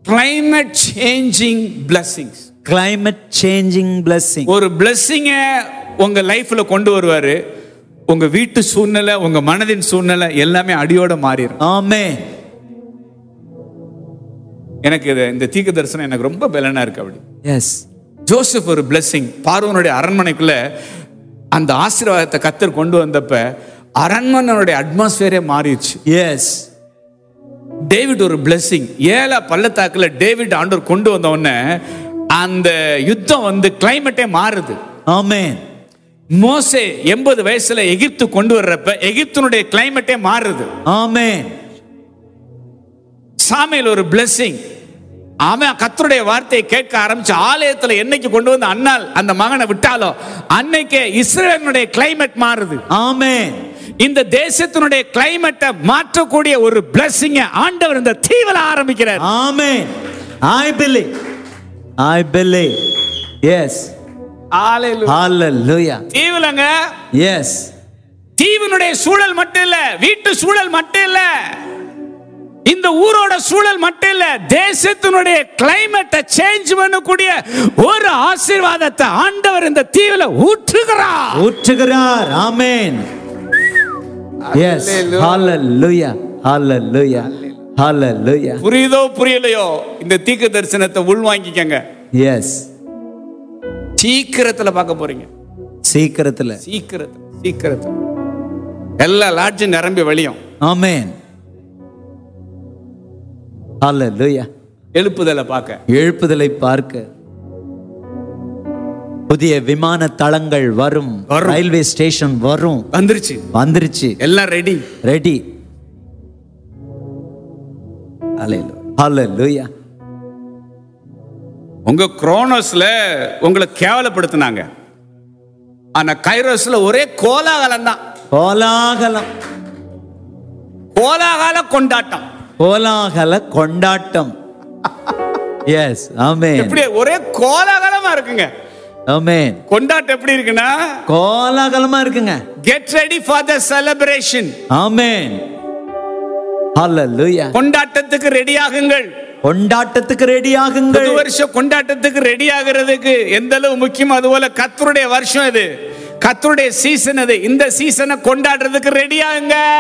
climate changing blessings climate changing blessing ஒரு blessing உங்க லைஃப்ல கொண்டு வருவாரு உங்க வீட்டு சூழ்நிலை உங்க மனதின் சூழ்நிலை எல்லாமே அடியோட மாறிடும் amen எனக்கு இது இந்த தீர்க்க தரிசனம் எனக்கு ரொம்ப பலனா இருக்கு அப்படி yes ஜோசப் ஒரு பிளெஸிங் பார்வனுடைய அரண்மனைக்குள்ள அந்த ஆசீர்வாதத்தை கத்தர் கொண்டு வந்தப்ப அரண்மனையுடைய அட்மாஸ்பியரே மாறிடுச்சு yes டேவிட் ஒரு பிளெஸிங் ஏழை பள்ளத்தாக்குல டேவிட் ஆண்டவர் கொண்டு வந்த உடனே அந்த யுத்தம் வந்து கிளைமேட்டே மாறுது amen மோசே எண்பது வயசுல எகிப்து கொண்டு வர்றப்ப எகிப்தினுடைய கிளைமேட்டே மாறுது amen சாமியில் ஒரு பிளெஸிங் அவன் கத்தருடைய வார்த்தையை கேட்க ஆரம்பிச்சு ஆலயத்துல என்னைக்கு கொண்டு வந்து அண்ணால் அந்த மகனை விட்டாலோ அன்னைக்கே இஸ்ரேலினுடைய கிளைமேட் மாறுது amen இந்த தேசத்தினுடைய கிளைமேட்டை மாற்றக்கூடிய ஒரு பிளெஸிங்க ஆண்டவர் இந்த தீவிர ஆரம்பிக்கிறார் amen i believe i believe yes hallelujah தீவிலங்க yes தீவினுடைய சூழல் மட்டும் இல்ல வீட்டு சூழல் மட்டும் இல்ல இந்த ஊரோட சூழல் மட்டும் இல்ல தேசத்தினுடைய கிளைமேட்டை சேஞ்ச் பண்ணக்கூடிய ஒரு ஆசீர்வாதத்தை ஆண்டவர் இந்த தீவில ஊற்றுகிறார் ஊற்றுகிறார் amen yes hallelujah hallelujah hallelujah புரியுதோ புரியலையோ இந்த தீர்க்க தரிசனத்தை உள்வாங்கிக்கங்க எஸ் சீக்கிரத்துல பார்க்க போறீங்க சீக்கிரத்துல சீக்கிரத்துல சீக்கிரத்துல எல்லா லாட்ஜும் நிரம்பி வழியும் ஆமென் ஹalleluya எழுப்புதலை பார்க்க எழுப்புதலை பார்க்க புதிய விமான தளங்கள் வரும் வரும். ரயில்வே ஸ்டேஷன் வரும் வந்துருச்சு வந்துருச்சு எல்லாம் ரெடி ரெடி ஹalleluya உங்க குரோனோஸ்ல உங்களை கேவலப்படுத்தினாங்க ஆனா கைரோஸ்ல ஒரே கோலாகலம் தான் கோலாகலம் கோலாகல கொண்டாட்டம் கோலாகல கொண்டாட்டம் எஸ் ஆமென் எப்படி ஒரே கோலாகலமா இருக்குங்க ஆமென் கொண்டாட்டம் எப்படி இருக்குன்னா கோலாகலமா இருக்குங்க get ready for the celebration amen hallelujah கொண்டாட்டத்துக்கு ரெடி ஆகுங்கள் கொண்டாட்டத்துக்கு ரெடி புது ஆகுங்கள் வருஷம் கொண்டாட்டத்துக்கு ரெடி ஆகுறதுக்கு எந்த அளவு முக்கியம் அதுபோல கத்தருடைய வருஷம் இது கத்தருடைய சீசன் இது இந்த சீசனை கொண்டாடுறதுக்கு ரெடி ஆகுங்க